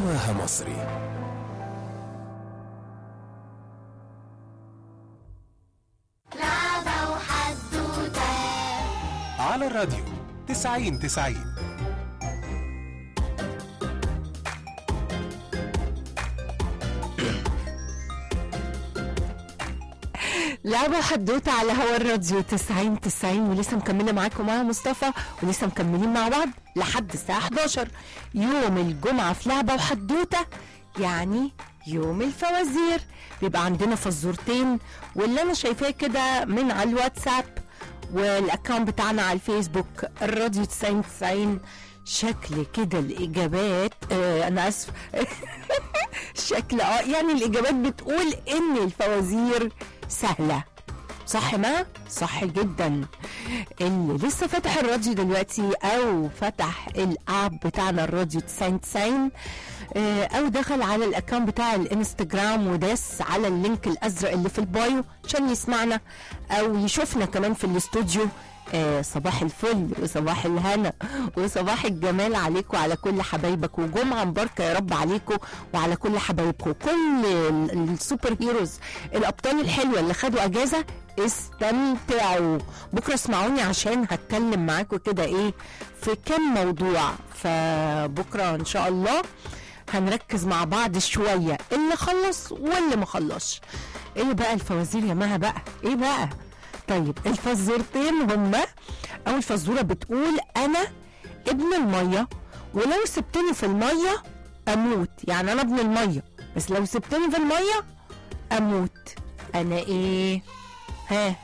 هواها مصري لعبة وحدوتة على الراديو 90 90 لعبة حدوتة على هوا الراديو 90 90 ولسه مكملة معاكم مع مصطفى ولسه مكملين مع بعض لحد الساعة 11 يوم الجمعة في لعبة وحدوتة يعني يوم الفوازير بيبقى عندنا فزورتين واللي انا شايفاه كده من على الواتساب والاكونت بتاعنا على الفيسبوك الراديو 90 90 شكل كده الاجابات آه انا اسف شكل اه يعني الاجابات بتقول ان الفوازير سهله صح ما صح جدا اللي لسه فاتح الراديو دلوقتي او فتح الاب بتاعنا الراديو 90 90 آه، او دخل على الاكونت بتاع الانستجرام وداس على اللينك الازرق اللي في البايو عشان يسمعنا او يشوفنا كمان في الاستوديو آه، صباح الفل وصباح الهنا وصباح الجمال عليكم وعلى كل حبايبك وجمعة مباركة يا رب عليكم وعلى كل حبايبكم كل ال- السوبر هيروز الأبطال الحلوة اللي خدوا أجازة استمتعوا بكرة اسمعوني عشان هتكلم معاكم كده ايه في كم موضوع فبكرة ان شاء الله هنركز مع بعض شوية اللي خلص واللي ما خلصش ايه بقى الفوازير يا مها بقى ايه بقى طيب الفزورتين هما اول فزوره بتقول انا ابن الميه ولو سبتني في الميه اموت يعني انا ابن الميه بس لو سبتني في الميه اموت انا ايه ها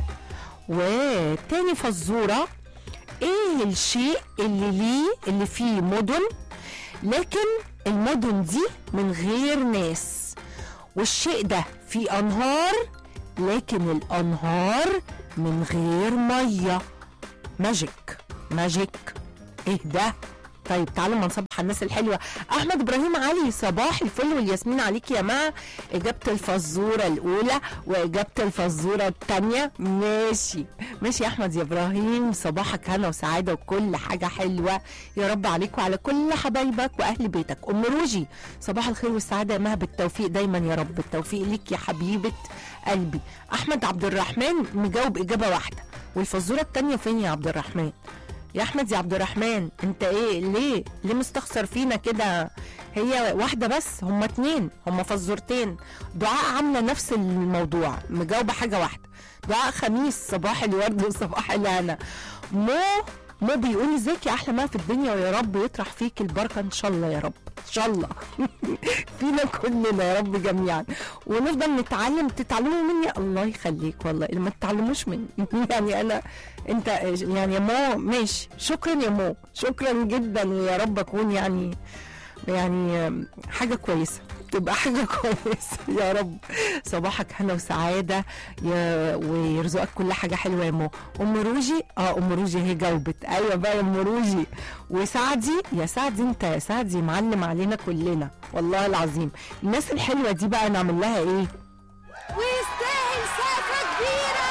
وتاني فزوره ايه الشيء اللي ليه اللي فيه مدن لكن المدن دي من غير ناس والشيء ده فيه انهار لكن الانهار من غير ميه ماجيك ماجيك ايه ده طيب تعالوا ما نصبح على الناس الحلوه احمد ابراهيم علي صباح الفل والياسمين عليك يا ما اجابه الفزوره الاولى واجابه الفزوره الثانيه ماشي ماشي يا احمد يا ابراهيم صباحك هنا وسعاده وكل حاجه حلوه يا رب عليك وعلى كل حبايبك واهل بيتك ام روجي صباح الخير والسعاده يا مها بالتوفيق دايما يا رب بالتوفيق ليك يا حبيبه قلبي احمد عبد الرحمن مجاوب اجابه واحده والفزوره الثانيه فين يا عبد الرحمن يا احمد يا عبد الرحمن انت ايه ليه ليه مستخسر فينا كده هي واحده بس هما اتنين هما فزورتين دعاء عامله نفس الموضوع مجاوبه حاجه واحده دعاء خميس صباح الورد وصباح الهنا مو مو بيقول ازيك يا احلى ما في الدنيا ويا رب يطرح فيك البركه ان شاء الله يا رب ان شاء الله فينا كلنا يا رب جميعا ونفضل نتعلم تتعلموا مني الله يخليك والله اللي ما تتعلموش مني يعني انا انت يعني يا مو ماشي شكرا يا مو شكرا جدا ويا رب اكون يعني يعني حاجه كويسه تبقى حاجة كويسة يا رب صباحك هنا وسعادة يا ويرزقك كل حاجة حلوة يا مو أم روجي اه أم روجي هي جاوبت أيوة بقى يا أم روجي وسعدي يا سعدي أنت يا سعدي معلم علينا كلنا والله العظيم الناس الحلوة دي بقى نعمل لها إيه ويستاهل سقفة كبيرة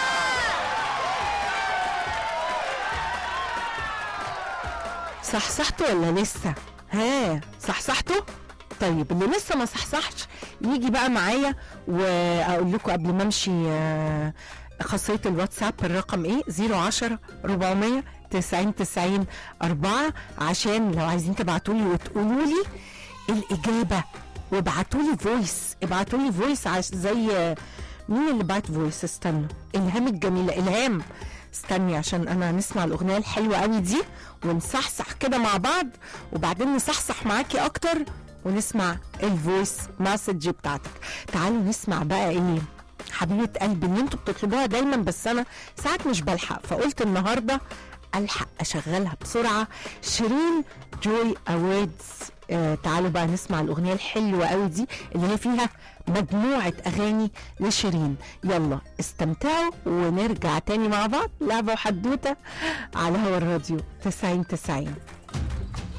صحصحته ولا لسه ها صحصحته طيب اللي لسه ما صحصحش يجي بقى معايا واقول لكم قبل ما امشي آه، خاصية الواتساب الرقم ايه 010 400 90 90 4 عشان لو عايزين تبعتوا لي وتقولوا لي الإجابة وابعتوا لي فويس ابعتوا لي فويس عش زي آه، مين اللي بعت فويس استنوا إلهام الجميلة إلهام استني عشان انا نسمع الاغنيه الحلوه قوي دي ونصحصح كده مع بعض وبعدين نصحصح معاكي اكتر ونسمع الفويس مسج بتاعتك تعالوا نسمع بقى ايه حبيبه قلبي اللي انتوا بتطلبوها دايما بس انا ساعات مش بلحق فقلت النهارده الحق اشغلها بسرعه شيرين جوي اويردز آه تعالوا بقى نسمع الاغنيه الحلوه قوي دي اللي هي فيها مجموعه اغاني لشيرين يلا استمتعوا ونرجع تاني مع بعض لعبه وحدوته على هوا الراديو 90 90